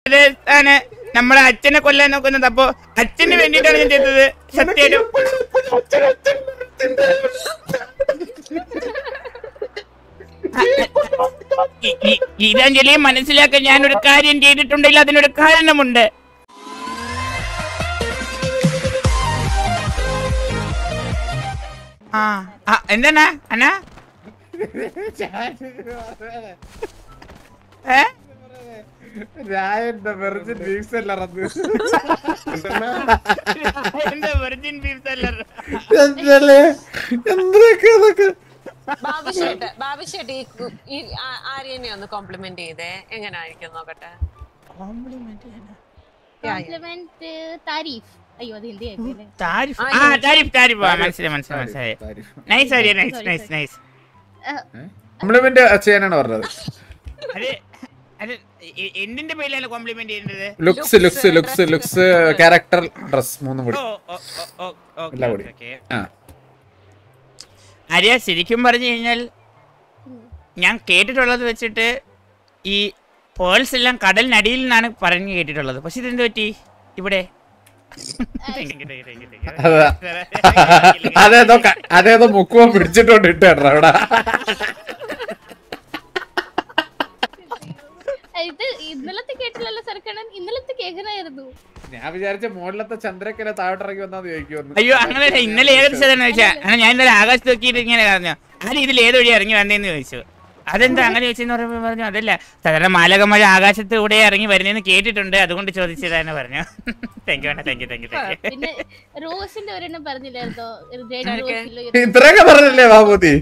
ഇത് ആണ് നമ്മളെ അച്ഛനെ കൊല്ലാൻ നോക്കുന്നത് അപ്പൊ അച്ഛന് വേണ്ടിയിട്ടാണ് ഞാൻ ചെയ്തത് സത്യം ഗീതാഞ്ജലിയെ മനസ്സിലാക്കാൻ ഞാനൊരു കാര്യം ചെയ്തിട്ടുണ്ടെങ്കിൽ അതിനൊരു കാരണമുണ്ട് ആ ആ, എന്താണ് അണ്ണ ഏ രായന്റെ വെർജിൻ ബീഫ് സെല്ലർ അത് എന്താ വെർജിൻ ബീഫ് സെല്ലർ എന്തല്ലേ എന്തൊക്കെ ഇതൊക്കെ ബാബുശേട്ട് ബാബുശേട്ട് ഈ കു- ഈ ആ- ആര്യനെ ഒന്ന് കോംപ്ലിമെന്റ് ചെയ്തേ എങ്ങനായിരിക്കും നോക്കട്ടെ കോംപ്ലിമെന്റ് താരീഫ് അയ്യോ അത് ഹിന്ദി ആയിപ്പോയില്ലേ താരിഫ് ആ താരിഫ് താരിഫ് ആ മനസ്സിലായി മനസ്സിലായി മനസ്സിലായി nice Arya nice nice nice compliment ചെയ്യാനാണ് പറഞ്ഞത് അത് അത് എ- എന്തിന്റെ പേരിലാണ് കോംപ്ലിമെന്റ് ചെയ്യേണ്ടത് looks looks looks looks character dress മൂന്നും കൂടി ഓ ഓ ഓ ഓ എല്ലാം കൂടി. ഓക്കെ ആ ആര്യ ശരിക്കും പറഞ്ഞു കഴിഞ്ഞാൽ ഞാൻ കേട്ടിട്ടുള്ളത് വെച്ചിട്ട് ഈ പേൾസ് എല്ലാം കടലിനടിയിൽ നിന്നാണ് പറഞ്ഞു കേട്ടിട്ടുള്ളത് പക്ഷെ ഇതെന്ത് പറ്റി ഇവിടെ അതാ. അതേതോ ക- അതേതോ മുക്കുവ പിടിച്ചിട്ടുണ്ട് ഇട്ടേട്ടാ അവിടെ ഇത് ഇന്നലത്തെ കേട്ടില്ലല്ലോ സർക്കണൻ ഇന്നലത്തെ കേൾക്കണായിരുന്നു ഞാൻ വിചാരിച്ച മുകളിലത്തെ ചന്ദ്രക്കല താഴോട്ടിറങ്ങി വന്നാന്ന് ചോദിക്കുമെന്ന് അയ്യോ അങ്ങനെ ഇന്നലെ ഏകദേശം വെച്ചാ അങ്ങനെ ഞാൻ ഇന്നലെ ആകാശത്ത് നോക്കിയിട്ട് ഇങ്ങനെ പറഞ്ഞു ആരും ഇതിൽ ഏത് വഴി ഇറങ്ങി വന്നേന്ന് ചോദിച്ചു അതെന്താ അങ്ങനെ ചോദിച്ചെന്ന് പറയുമ്പോൾ പറഞ്ഞു അതല്ല സാധാരണ മാലകമഴ ആകാശത്ത് കൂടെ ഇറങ്ങി വരുന്നതെന്ന് കേട്ടിട്ടുണ്ട് അതുകൊണ്ട് ചോദിച്ചതാന്ന് പറഞ്ഞു thank you thank you thank you thank you പിന്നെ റോസിന്റെ ഒരെണ്ണം പറഞ്ഞില്ലായിരുന്നോ റെഡ് ആരൊക്കെ? റോസിലോ ഇത്രയൊക്കെ പറഞ്ഞില്ലേ ബാബുതി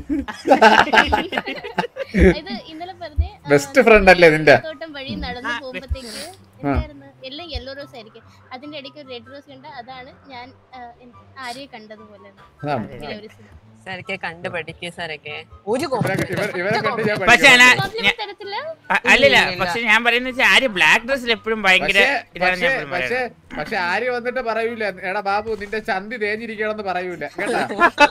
ഇത് ഇന്നലെ പറഞ്ഞേ ആ, ബെസ്റ്റ് ഫ്രണ്ട് അല്ലേ നിന്റെ തോട്ടം വഴി നടന്നു ആ, പോകുമ്പോഴത്തേക്ക് എന്തായിരുന്നു എല്ലാം യെല്ലോ റോസ് ആയിരിക്കും അതിന്റെ ഇടയ്ക്ക് ഒരു റെഡ് റോസ് കണ്ട അതാണ് ഞാൻ ആ, എൻ- ആര്യയെ കണ്ടതുപോലെ അതാണ് ഇങ്ങനെ ഒരു scene. സാരക്കെ കണ്ടുപഠിക്കുക സാരക്കെ ഒരു ഇവരെ ഇവർ- ഇവരെ കണ്ട് ഞാൻ പക്ഷെ പഠിക്കണം. ഞാൻ- Compliment തരത്തില്ല അ- അല്ലല്ല ഇല്ല, ഇല്ല. പക്ഷെ ഞാൻ പറയുന്നത് വെച്ചാൽ ആര് ബ്ലാക്ക് ഡ്രസ്സിൽ എപ്പോഴും ഭയങ്കര പക്ഷേ ഇതാണ് ഞാൻ പക്ഷേ എപ്പോഴും പക്ഷേ പറയുന്നത് പക്ഷെ ആര് വന്നിട്ട് പറയൂല എടാ ബാബു നിന്റെ ചന്തി തേഞ്ഞിരിക്കണമെന്ന് പറയൂല കേട്ടാ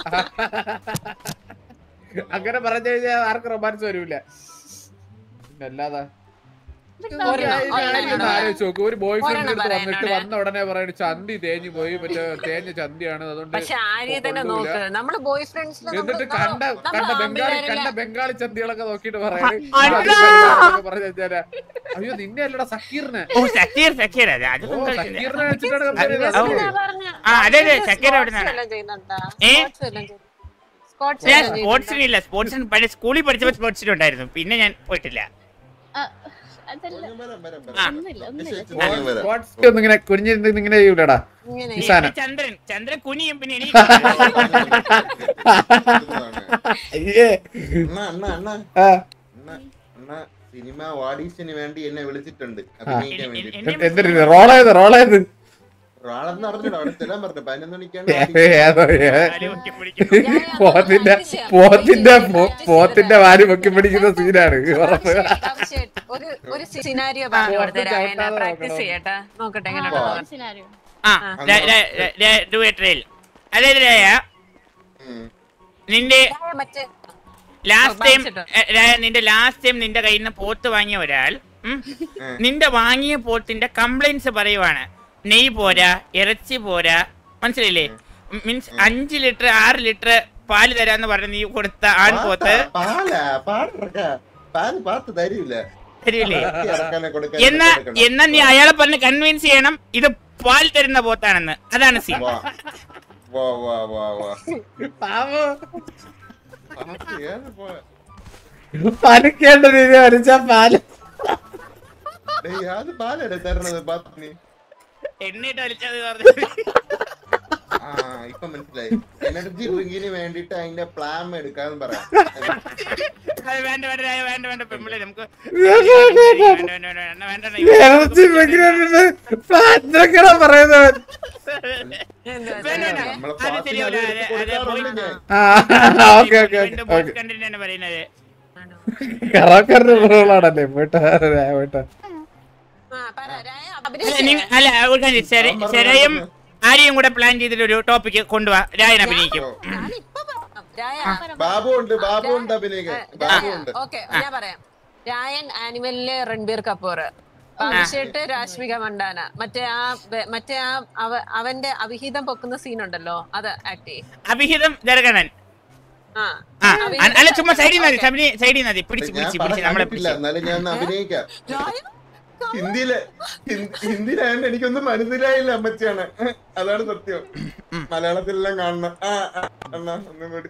അങ്ങനെ പറഞ്ഞു കഴിഞ്ഞാൽ ആർക്കും റൊമാൻസ് വരൂല അല്ലാതെ ഒരെണ്ണം, ഒരെണ്ണം ആലോചിച്ച് നോക്ക് ഒരു ബോയ് ഫ്രണ്ട് ഒരെണ്ണം അടുത്ത് വന്നിട്ട് പറയാനോട്. വന്ന ഉടനെ പറയണ ചന്തി തേഞ്ഞു പോയി മറ്റേ തേഞ്ഞ ചന്തിയാണ് അതുകൊണ്ട് പക്ഷെ ആര്യ തന്നെ കൊള്ളൂല. നോക്ക് നമ്മള് ബോയ് ഫ്രണ്ട്സിൽ എന്നിട്ട് കണ്ട കണ്ട ബംഗാളി കണ്ട ബംഗാളി ചന്തികളൊക്കെ നോക്കിട്ട് പറയണേ അണ്ണാ! പറഞ്ഞു വെച്ചാല് അയ്യോ നിന്നെ അല്ലടാ സക്കീറിനെ ഓ സക്കീർ സക്കീർ അതെ അത് ഓ കൊണ്ടുവരുന്നില്ല. സക്കീറിനെ വെച്ചിട്ടാണ് അത് compare ചെയ്തത്. ആ, അതെ, അതെ, ചക്കര അവിടുന്നാണ്. ഏ? ഞാൻ സ്പോർട്സിനില്ല സ്പോർട്സിന് പഴയ സ്കൂളിൽ പഠിച്ചപ്പോൾ സ്പോർട്സിനുണ്ടായിരുന്നു പിന്നെ ഞാൻ പോയിട്ടില്ല ആ, അതല്ല ഒന്നുമില്ല ഒന്നുമില്ല സ്പോർട്സ് ഒന്നും ഇങ്ങനെ കുനിഞ്ഞിരുന്ന് ഇങ്ങനെ ചെയ്യൂലടാ ഈ സാധനം ചന്ദ്രൻ ചന്ദ്രൻ കുനിയും പിന്നെ എനിക്ക് അയ്യേ അണ്ണ അണ്ണ അണ്ണ ആ, അണ്ണ അണ്ണ സിനിമ ഓഡീഷന് വേണ്ടി എന്നെ വിളിച്ചിട്ടുണ്ട് അഭിനയിക്കാൻ വേണ്ടി എന്നെ എന്തിട്ട് റോളേത് റോളേത് ഒരാളെന്ന് അറിഞ്ഞില്ല അവിടെ ചെല്ലാൻ പറഞ്ഞു പതിനൊന്ന് മണിക്കാണ് ഏതോ ഏ കാല് പൊക്കി പിടിക്കുന്നു. പോത്തിന്റെ പോത്തിന്റെ പോ- പോത്തിന്റെ വാരി പൊക്കി പിടിക്കുന്ന സീനാണ് ഉറപ്പ് ഒരു ഒരു സിനാരിയോ പറഞ്ഞു പോത്ത് കൊടുത്തരാ ചവിട്ടാതെ പ്രാക്ടീസ് നോക്കണം. ചെയ്യട്ടെ നോക്കട്ടെ എങ്ങനെ ആ. ഉണ്ടെന്ന്. സിനാരിയോ ആ ഡു എ ട്രെയിൽ അതായത് രായ നിന്റെ രായ മറ്റേ ലാസ്റ്റ് ടൈം വാങ്ങിച്ചിട്ടോ? നിന്റെ ലാസ്റ്റ് ടൈം നിന്റെ കയ്യിൽ നിന്ന് പോത്ത് വാങ്ങിയ ഒരാൾ ഉം, ഉം. നിന്റെ വാങ്ങിയ പോത്തിന്റെ കംപ്ലൈന്റ്സ് പറയുവാണ് നെയ് പോരാ ഇറച്ചി പോരാ മനസ്സിലായില്ലേ മീൻസ് അഞ്ച് ലിറ്റർ ആറ് ലിറ്റർ പാല് തരാന്ന് പറഞ്ഞ് നീ കൊടുത്ത ആൺ പോത്ത് പാലാ പാടിറക്ക പാല് പാത്ത് തരൂല തരില്ലേ ഇറക്കി ഇറക്കാനെ കൊടുക്കാൻ എന്നാ കൊടുക്കണം. എന്നാ നീ അയാളെ പറഞ്ഞ് കൺവിൻസ് ചെയ്യണം ഇത് പാൽ തരുന്ന പോത്താണെന്ന് അതാണ് സീൻ വാ വാ വാ വാ വാ പാവോ പാത്ത് ഏത് പോ പനിക്കേണ്ട രീതി വരച്ച പാല് ഡേയ്, അത് പാലല്ലേ തരണത് പാത്ത് നീ എണ്ണിട്ട് വലിച്ചത് പറഞ്ഞു ആ ഇപ്പൊ മനസ്സിലായി എനർജി ഡ്രിങ്കിന് വേണ്ടിട്ട് അതിന്റെ പ്ലാൻ എടുക്കാന്ന് പറയാം അത് വേണ്ട വേണ്ട രായ, വേണ്ട വേണ്ട പെമ്പിളെ നമുക്ക് വേണ്ട വേണ്ട വേണ്ട വേണ്ട വേണ്ട ഇറച്ചി പാത്രക്കട പറയുന്നവൻ എന്തുവാ വേണ്ട, വേണ്ട. നമ്മളെ അത് പാത്തിന് ശരിയാവില്ല. അത് അത് കൊടുക്കാറുണ്ട് പോയി- ഞാൻ ആ ഓക്കെ ഓക്കെ വീണ്ടും ഓക്കെ boss content ആണ് പറയുന്നത് കറക്കറിന്റെ റോളാണല്ലേ പോയിട്ട് പോയിട്ട് ആ, പറ, രായ, അല്ല, അഭിനയിച്ചേ. നിങ്ങ- അല്ല ഒരു കാര്യം ശരി ഞാൻ പറഞ്ഞു, ശരയും പറഞ്ഞു. ആരെയും കൂടെ പ്ലാൻ ചെയ്തിട്ട് ഒരു ടോപ്പിക്ക് കൊണ്ടുപോവാ രായൻ അഭിനയിക്കും ഞാനിപ്പോ പറയാം. രായ, ബാബു ഉണ്ട് ബാബു ഉണ്ട് അഭിനയിക്കാൻ ബാബു ഉണ്ട് ഓക്കെ ഞാൻ പറയാം രായൻ ആനിമലിലെ രൺബീർ കപൂർ ബാബുശേട്ട് രാഷ്മിക മണ്ടാന മറ്റേ ആ വെ- മറ്റേ ആ അവ- അവന്റെ അവിഹിതം പൊക്കുന്ന സീൻ ഉണ്ടല്ലോ അത് ആക്ട് ചെയ്യും അഭിഹിതം ജരകണൻ ആ ആ അ- അല്ല ചുമ്മാ സൈഡിൽ നിന്ന് സൈഡിൽ സൈഡിൽ നിന്ന് പിടിച്ച് ഞാൻ പിടിച്ച് പടം പിടിച്ച് നമ്മളെ കണ്ടിട്ടില്ല പിടിച്ച് എന്നാലും ഞാൻ ഒന്ന് അഭിനയിക്കാം രായ, ഹിന്ദിയിലെ ഹിന്ദി- ഹിന്ദിയിലായോണ്ട് എനിക്കൊന്നും മനസ്സിലായില്ല അമ്മച്ചിയാണ് അതാണ് സത്യം മലയാളത്തിലെല്ലാം കാണണം ആ ആ, അണ്ണാ ഒന്നും കൂടി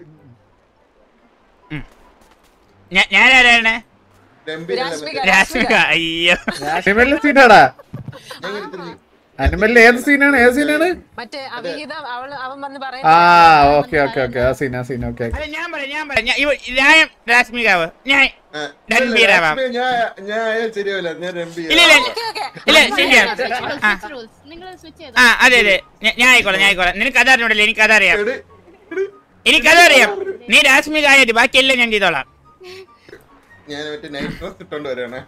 ഞാ- ഞാൻ ആരാണ് ഗംഭീര രാഷ്മിക രാഷ്മിക അയ്യോ അനിമലിലെ സീനാടാ അനിമലിലെ ഏത് സീനാണ് ഏത് സീനാണ് മറ്റേ അവിഹിതം അവള് അവൻ വന്ന് ആ പറയുന്നത് ഓക്കെ ഓക്കെ ഓക്കെ ആ സീൻ ആ സീൻ ഓക്കെ ഓക്കെ അല്ല ഞാൻ പറയാം ഞാൻ പറയാം ഞാൻ ഇവ- ഞാൻ രാഷ്മികാവ് ഞാൻ ആ, രൺബീർ ഇല്ല, ആവാം. രാഷ്മിക, ഞാൻ ഞാൻ ആയാൽ ശരിയാവില്ല ഞാൻ രംബീർ ഇല്ല ഇല്ല ഓക്കെ ഓക്കെ ഇല്ല ശരിയാ ആ റൂൾസ് നിങ്ങൾ സ്വിച്ച് ചെയ്തോ ആ അതെ അതെ ഞാ- ഞാൻ ആയിക്കോളാം ഞാൻ ആയിക്കോളാം നിനക്ക് കഥ അറിഞ്ഞൂടല്ലേ എനിക്ക് കഥ അറിയാം എടി, എടി, എനിക്ക് കഥ അറിയാം നീ രാഷ്മിക ആയത് ബാക്കിയെല്ലാം ഞാൻ ചെയ്തോളാം ഞാൻ മറ്റേ നൈറ്റ് ഡ്രസ് ഇട്ടോണ്ട് വരാണ്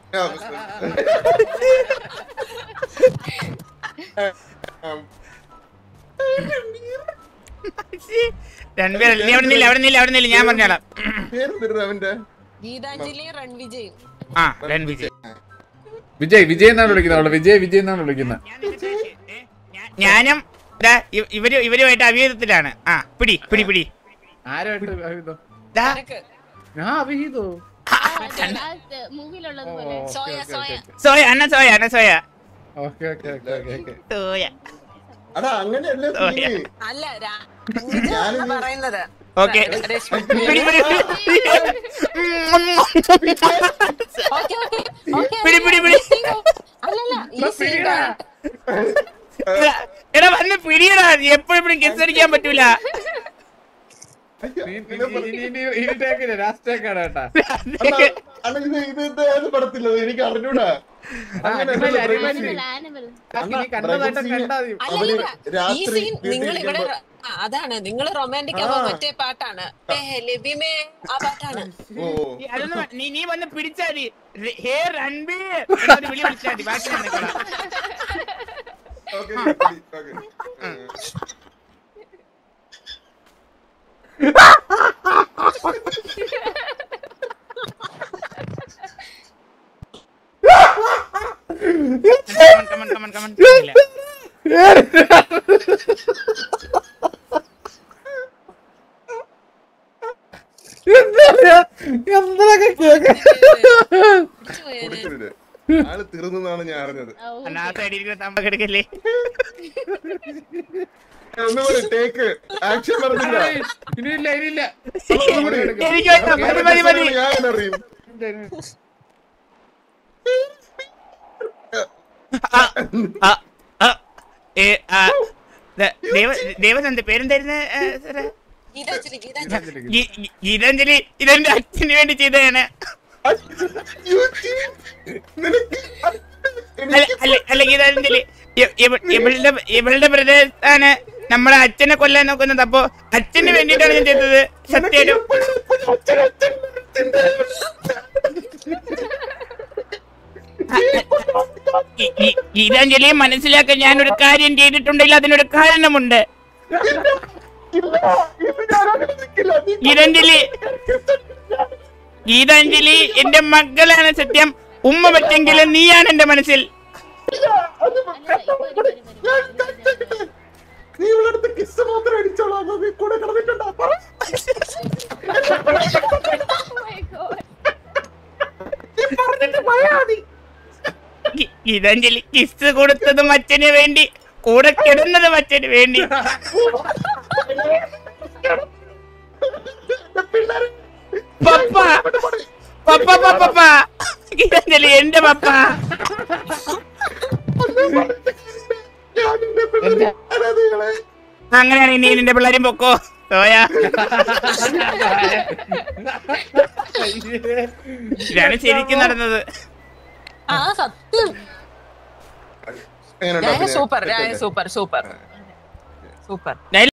രണ്ടുപേരല്ല നീ അവിടെ നില്ല അവിടെ നില്ല അവിടെ നില്ല ഞാൻ പറഞ്ഞോളാം പേരെന്തിരുന്നു അവന്റെ ഗീതാഞ്ജലി റൺവിജയും ആ രൺവിജയ് വിജയ് വിജയ് എന്നാണ് വിളിക്കുന്നത് അവള് വിജയ് വിജയ് എന്നാണ് വിളിക്കുന്നത് ഞാനും ദാ ഇവ- ഇവര് ഇവരുമായിട്ട് അവിഹിതത്തിലാണ് ആ പിടി പിടി പിടി ആരുമായിട്ട് അഭിഹിതം? ദാ, നിനക്ക് ഞാൻ അഭിഹിതോ മൂവിയിലുള്ളത് ഓ, പോലെ okay, Zoya, okay, Zoya. Okay, Zoya Anna Zoya Anna Zoya okay, okay, okay, okay, okay. Zoya അടാ അങ്ങനെയല്ല ഓ, സീന്. അല്ല രാ- റൺവിജയാണ് പറയുന്നത് ഓക്കെ രശ്മി പിടി പിടി ഓക്കെ ഓക്കെ ഓക്കെ പിടി, പിടി, പിടി. അല്ലല്ല ഈ സീൻ എടാ, എടാ വന്ന് പിടിയടാ എപ്പോഴും എപ്പോഴും കെസ് അടിക്കാൻ പറ്റൂല അയ്യോ, ഇനി- ഇതിനെ ഇനി- ഇനി- ഇനി- ഇനി take ഇല്ല, last take ആണ് കേട്ടാ. അണ്ണാ, അണ്ണാ, ഇത് ഇത് ഇത് ഏത് പടത്തില്ലത് എനിക്ക് അറിഞ്ഞൂടാ അങ്ങനെ അനിമൽ, അല്ലല്ലോ അനിമൽ. പ്രേമിച്ച്. ആനിമൽ ബാക്കി നീ കണ്ടതായിട്ട് കണ്ടാ മതി. അവര് അല്ലല്ല ഈ രാത്രി സീൻ നിങ്ങൾ ഇവിടെ വീട്ടിലിരിക്കുമ്പോ- ആ, അതാണ് നിങ്ങൾ റൊമാൻറ്റിക് ആവുമ്പോ മറ്റേ പാട്ടാണ് ഏ, ലിബിമേ ആ പാട്ടാണ് ഓ ഈ അതൊന്നും വ- നീ നീ വന്ന് പിടിച്ചാ മതി ര- ഹേ രൺബീർ എന്നൊരു വിളി വിളിച്ചാ മതി ബാക്കി ഞാൻ നിൽക്കണം. Okay okay Come on, come on, come on, come on. ഇല്ല. എന്തൊക്കെ കേക്ക് കൊടുക്കരുത് ആള് തീർന്നെന്നാണ് ഞാൻ അറിഞ്ഞത് അന്നാ ആ side ഇരിക്കുന്ന തമ്പ കിടക്കല്ലേ ഒന്നുകൂടി ടേക്ക് ആക്ഷൻ പറഞ്ഞില്ല ഇനിയില്ല ഇനിയില്ല എനിക്ക് വേണ്ട, മതി മതി മതി ഞാൻ അറിയും ആ, ആ, ആ, ഏ, ആ, ദ- ദേവ ദേവനന്ദ പേരെന്തായിരുന്നു ഏ, സാറേ? ഗീതാഞ്ജലി ഗീതാഞ്ജലി ഗീ- ഗീ- ഗീതാഞ്ജലി ഇതെന്റെ അച്ഛന് വേണ്ടി ചെയ്തതാണ് നിനക്ക് അല്ല അല്ല അല്ല ഗീതാഞ്ജലി ഇ- ഇവ- ഇവളുടെ ഇവളുടെ പ്രദേശത്താണ് നമ്മുടെ അച്ഛനെ കൊല്ലാൻ നോക്കുന്നത് അപ്പൊ അച്ഛന് വേണ്ടിയിട്ടാണ് ഞാൻ ചെയ്തത് സത്യം ഗീതാഞ്ജലിയെ മനസ്സിലാക്കാൻ ഞാൻ ഒരു കാര്യം ചെയ്തിട്ടുണ്ടെങ്കിൽ അതിനൊരു കാരണമുണ്ട് ഗീതാഞ്ജലി ഗീതാഞ്ജലി എന്റെ മകളാണ് സത്യം ഉമ്മ പറ്റെങ്കിലും നീയാണ് എന്റെ മനസ്സിൽ നീ ഇവളടുത്ത് കിസ് മാത്രം അടിച്ചോളാം അത് നീ കൂടെ കിടന്നിട്ടുണ്ടാ പറ ഗി- ഗീതാഞ്ജലി കിസ് കൊടുത്തതും അച്ഛന് വേണ്ടി കൂടെ കിടന്നതും അച്ഛന് വേണ്ടി പപ്പ പപ്പ പപ്പ പപ്പ ഗീതാഞ്ജലി എന്റെ പപ്പ ഞാൻ നിന്റെ പിള്ളേരെ അനാഥകളെ. അങ്ങനെയാണെങ്കിൽ നീ നിന്റെ പിള്ളേരും പൊക്കോ സോയാ ഇതാണ് ശരിക്കും നടന്നത് ആ സത്യം എങ്ങനെയുണ്ട് രായ അഭിനയം? സൂപ്പർ രായ സൂപ്പർ സൂപ്പർ സൂപ്പർ